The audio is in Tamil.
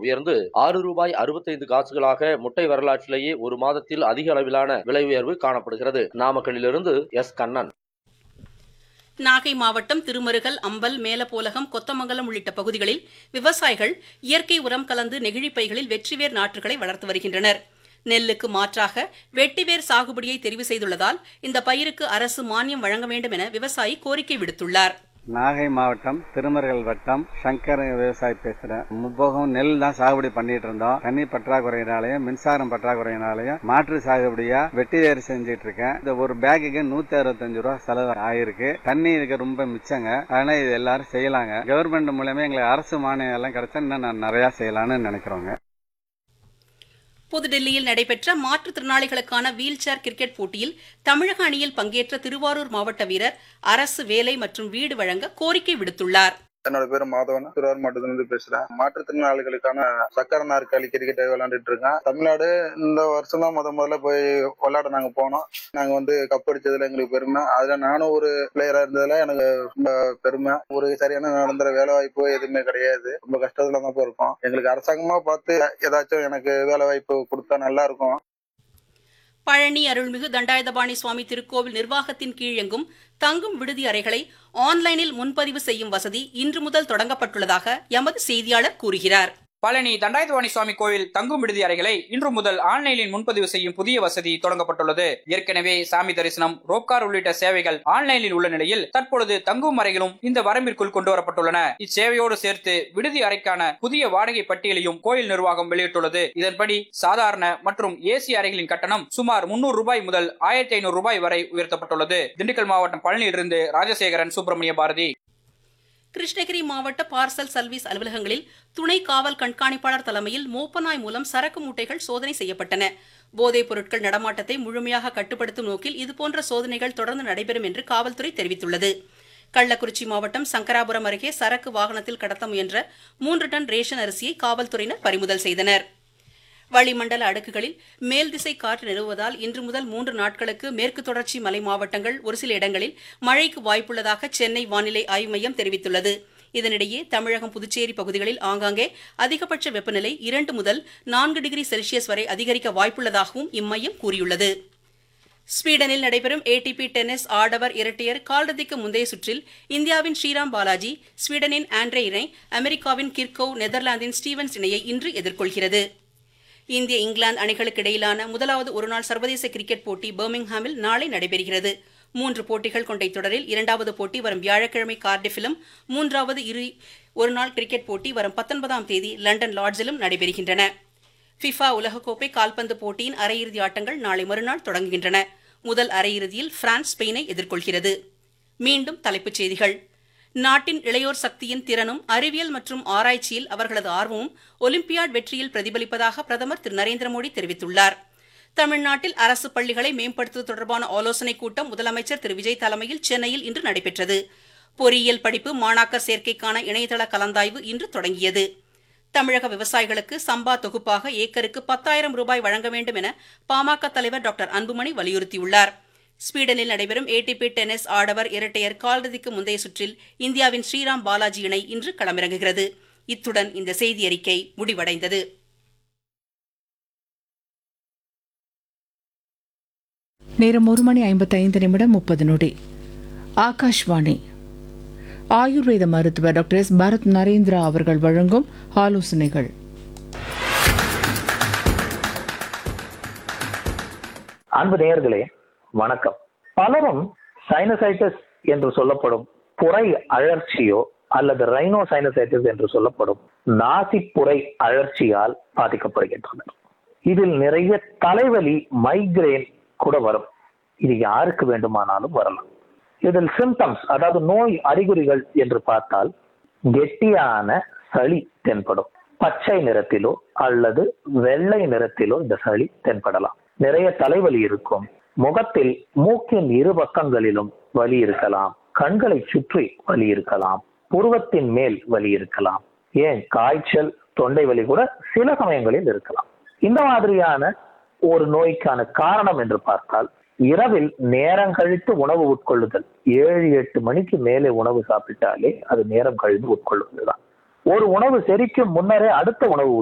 உயர்ந்து ஆறு ரூபாய் அறுபத்தைந்து காசுகளாக முட்டை வரலாற்றிலேயே ஒரு மாதத்தில் அதிக அளவிலான விலை உயர்வு காணப்படுகிறது நாமக்கல்லிலிருந்து எஸ் கண்ணன் நாகை மாவட்டம் திருமருகல் அம்பல் மேலப்போலகம் கொத்தமங்கலம் உள்ளிட்ட பகுதிகளில் விவசாயிகள் இயற்கை உரம் கலந்து நெகிழிப் பைகளில் வெற்றிவேர் நாற்றுகளை வளர்த்து வருகின்றனர் நெல்லுக்கு மாற்றாக வெட்டிவேர் சாகுபடியை தெரிவு செய்துள்ளதால் இந்த பயிருக்கு அரசு மானியம் வழங்க வேண்டும் என விவசாயி கோரிக்கை விடுத்துள்ளார் நாகை மாவட்டம் திருமருகல் வட்டம் சங்கர் விவசாயி பேசுறேன் முப்போகம் நெல் தான் சாகுபடி பண்ணிட்டு இருந்தோம் தண்ணி பற்றாக்குறையினாலையும் மின்சாரம் பற்றாக்குறையினாலையும் மாற்று சாகுபடியா வெட்டி வேறு செஞ்சுட்டு இருக்கேன் இந்த ஒரு பேக்குக்கு நூத்தி அறுபத்தஞ்சு ரூபா செலவு ஆயிருக்கு தண்ணி இதுக்கு ரொம்ப மிச்சங்க அதனால இது எல்லாரும் செய்யலாங்க கவர்மெண்ட் மூலமா எங்களுக்கு அரசு மானியம் எல்லாம் கிடைச்சா இன்னும் நான் நிறைய செய்யலாம்னு நினைக்கிறோங்க புதுடில்லியில் நடைபெற்ற மாற்றுத்திறனாளிகளுக்கான வீல் சேர் கிரிக்கெட் போட்டியில் தமிழக அணியில் பங்கேற்ற திருவாரூர் மாவட்ட வீரர் அரசு வேலை மற்றும் வீடு வழங்க கோரிக்கை விடுத்துள்ளார் என்னோட பேரு மாதவன் திருவாரூர் மாவட்டத்திலிருந்து பேசுறேன் மாற்றுத்திறனாளிகளுக்கான சக்கர நாற்காலி கிரிக்கெட் விளையாண்டுட்டு இருக்கேன் தமிழ்நாடு இந்த வருஷம் தான் முத முதல்ல போய் விளையாட நாங்க போனோம் நாங்க வந்து கப் அடிச்சதுல எங்களுக்கு பெருமை அதுல நானும் ஒரு பிளேயரா இருந்ததுல எனக்கு ரொம்ப பெருமை ஒரு சரியான நடந்துற வேலை வாய்ப்பு எதுவுமே கிடையாது ரொம்ப கஷ்டத்துல தான் போய் இருக்கோம் எங்களுக்கு அரசாங்கமா பார்த்து ஏதாச்சும் எனக்கு வேலை வாய்ப்பு கொடுத்தா நல்லா இருக்கும் பழனி அருள்மிகு தண்டாயுதபாணி சுவாமி திருக்கோவில் நிர்வாகத்தின் கீழ் எங்கும் தங்கும் விடுதி அறைகளை ஆன்லைனில் முன்பதிவு செய்யும் வசதி இன்று முதல் தொடங்கப்பட்டுள்ளதாக எமது செய்தியாளர் கூறுகிறார் பழனி தண்டாயுதவாணி சுவாமி கோவில் தங்கும் விடுதி அறைகளை இன்று முதல் ஆன்லைனில் முன்பதிவு செய்யும் புதிய வசதி தொடங்கப்பட்டுள்ளது ஏற்கனவே சாமி தரிசனம் ரோப்கார் உள்ளிட்ட சேவைகள் ஆன்லைனில் உள்ள நிலையில் தற்பொழுது தங்கும் அறைகளும் இந்த வரம்பிற்குள் கொண்டு வரப்பட்டுள்ளன இச்சேவையோடு சேர்த்து விடுதி அறைக்கான புதிய வாடகை பட்டியலையும் கோயில் நிர்வாகம் வெளியிட்டுள்ளது இதன்படி சாதாரண மற்றும் ஏசி அறைகளின் கட்டணம் சுமார் முன்னூறு ரூபாய் முதல் ஆயிரத்தி ஐநூறு ரூபாய் வரை உயர்த்தப்பட்டுள்ளது திண்டுக்கல் மாவட்டம் பழனியிலிருந்து ராஜசேகரன் சுப்பிரமணிய பாரதி கிருஷ்ணகிரி மாவட்ட பார்சல் சர்வீஸ் அலுவலகங்களில் துணை காவல் கண்காணிப்பாளர் தலைமையில் மோப்பநாய் மூலம் சரக்கு மூட்டைகள் சோதனை செய்யப்பட்டன போதைப் பொருட்கள் நடமாட்டத்தை முழுமையாக கட்டுப்படுத்தும் நோக்கில் இதுபோன்ற சோதனைகள் தொடர்ந்து நடைபெறும் என்று காவல்துறை தெரிவித்துள்ளது கள்ளக்குறிச்சி மாவட்டம் சங்கராபுரம் அருகே சரக்கு வாகனத்தில் கடத்த முயன்ற மூன்று டன் ரேஷன் அரிசியை காவல்துறையினர் பறிமுதல் செய்தனர் வளிமண்டல அடுக்குகளில் மேல் திசை காற்று நிலவுவதால் இன்று முதல் மூன்று நாட்களுக்கு மேற்கு தொடர்ச்சி மலை மாவட்டங்கள் ஒரு சில இடங்களில் மழைக்கு வாய்ப்புள்ளதாக சென்னை வானிலை ஆய்வு மையம் தெரிவித்துள்ளது இதனிடையே தமிழகம் புதுச்சேரி பகுதிகளில் ஆங்காங்கே அதிகபட்ச வெப்பநிலை இரண்டு முதல் நான்கு டிகிரி செல்சியஸ் வரை அதிகரிக்க வாய்ப்புள்ளதாகவும் இம்மையம் கூறியுள்ளது ஸ்வீடனில் நடைபெறும் ஏடிபி டென்னிஸ் ஆடவர் இரட்டையர் கால்ரதிக்கு முந்தைய சுற்றில் இந்தியாவின் ஸ்ரீராம் பாலாஜி ஸ்வீடனின் ஆண்ட்ரே இணை அமெரிக்காவின் கிர்கோவ் நெதர்லாந்தின் ஸ்டீவன்ஸ் இணையை இன்று எதிர்கொள்கிறது இந்திய இங்கிலாந்து அணிகளுக்கு இடையிலான முதலாவது ஒருநாள் சர்வதேச கிரிக்கெட் போட்டி பர்மிங்ஹாமில் நாளை நடைபெறுகிறது மூன்று போட்டிகள் கொண்ட தொடரில் இரண்டாவது போட்டி வரும் வியாழக்கிழமை கார்டிஃபிலும் மூன்றாவது இரு ஒருநாள் கிரிக்கெட் போட்டி வரும் பத்தொன்பதாம் தேதி லண்டன் லார்ட்ஸிலும் நடைபெறுகின்றன ஃபிஃபா உலகக்கோப்பை கால்பந்து போட்டியின் அரையிறுதி ஆட்டங்கள் நாளை மறுநாள் தொடங்குகின்றன முதல் அரையிறுதியில் பிரான்ஸ் ஸ்பெயினை எதிர்கொள்கிறது மீண்டும் தலைப்புச் செய்திகள் நாட்டின் இளையோர் சக்தியின் திறனும் அறிவியல் மற்றும் ஆராய்ச்சியில் அவர்களது ஆர்வமும் ஒலிம்பியாட் வெற்றியில் பிரதிபலிப்பதாக பிரதமர் திரு நரேந்திர மோடி தெரிவித்துள்ளார் தமிழ்நாட்டில் அரசு பள்ளிகளை மேம்படுத்துவது தொடர்பான ஆலோசனைக் கூட்டம் முதலமைச்சர் திரு விஜய் தலைமையில் சென்னையில் இன்று நடைபெற்றது பொறியியல் படிப்பு மாணாக்கர் சேர்க்கைக்கான இணையதள கலந்தாய்வு இன்று தொடங்கியது தமிழக விவசாயிகளுக்கு சம்பா தொகுப்பாக ஏக்கருக்கு பத்தாயிரம் ரூபாய் வழங்க வேண்டும் என பாமக தலைவர் டாக்டர் அன்புமணி வலியுறுத்தியுள்ளார் ஸ்வீடனில் நடைபெறும் ஏடிபி டென்னிஸ் ஆடவர் இரட்டையர் கால்ரதிக்கு முந்தைய சுற்றில் இந்தியாவின் ஸ்ரீராம் பாலாஜி இணை இன்று களமிறங்குகிறது இத்துடன் இந்த செய்தி அறிக்கை முடிவடைந்தது நேரம் ஒரு மணி ஐம்பத்தைந்து நிமிடம் முப்பது நொடி ஆகாஷ்வாணி ஆயுர்வேத மருத்துவர் டாக்டர் எஸ் பரத் நரேந்திரா அவர்கள் வழங்கும் ஆலோசனைகள் அன்பு நேயர்களே வணக்கம் பலரும் சைனசைட்டிஸ் என்று சொல்லப்படும் புரை அழற்சியோ அல்லது ரைனோ சைனசைட்டிஸ் என்று சொல்லப்படும் நாசிப்புரை அழற்சியால் பாதிக்கப்படுகின்றனர் இதில் நிறைய தலைவலி மைக்ரேன் கூட வரும் இது யாருக்கு வேண்டுமானாலும் வரலாம் இதில் சிம்டம்ஸ் அதாவது நோய் அறிகுறிகள் என்று பார்த்தால் கெட்டியான சளி தென்படும் பச்சை நிறத்திலோ அல்லது வெள்ளை நிறத்திலோ இந்த சளி தென்படலாம் நிறைய தலைவலி இருக்கும் முகத்தில் மூக்கின் இரு பக்கங்களிலும் வலி இருக்கலாம் கண்களை சுற்றி வலி இருக்கலாம் புருவத்தின் மேல் வலி இருக்கலாம் ஏன் காய்ச்சல் தொண்டை வலி கூட சில சமயங்களில் இருக்கலாம் இந்த மாதிரியான ஒரு நோய்க்கான காரணம் என்று பார்த்தால் இரவில் நேரம் கழித்து உணவு உட்கொள்ளுதல் ஏழு எட்டு மணிக்கு மேலே உணவு சாப்பிட்டாலே அது நேரம் கழிந்து உட்கொள்வதுதான் ஒரு உணவு செரிக்கும் முன்னரே அடுத்த உணவு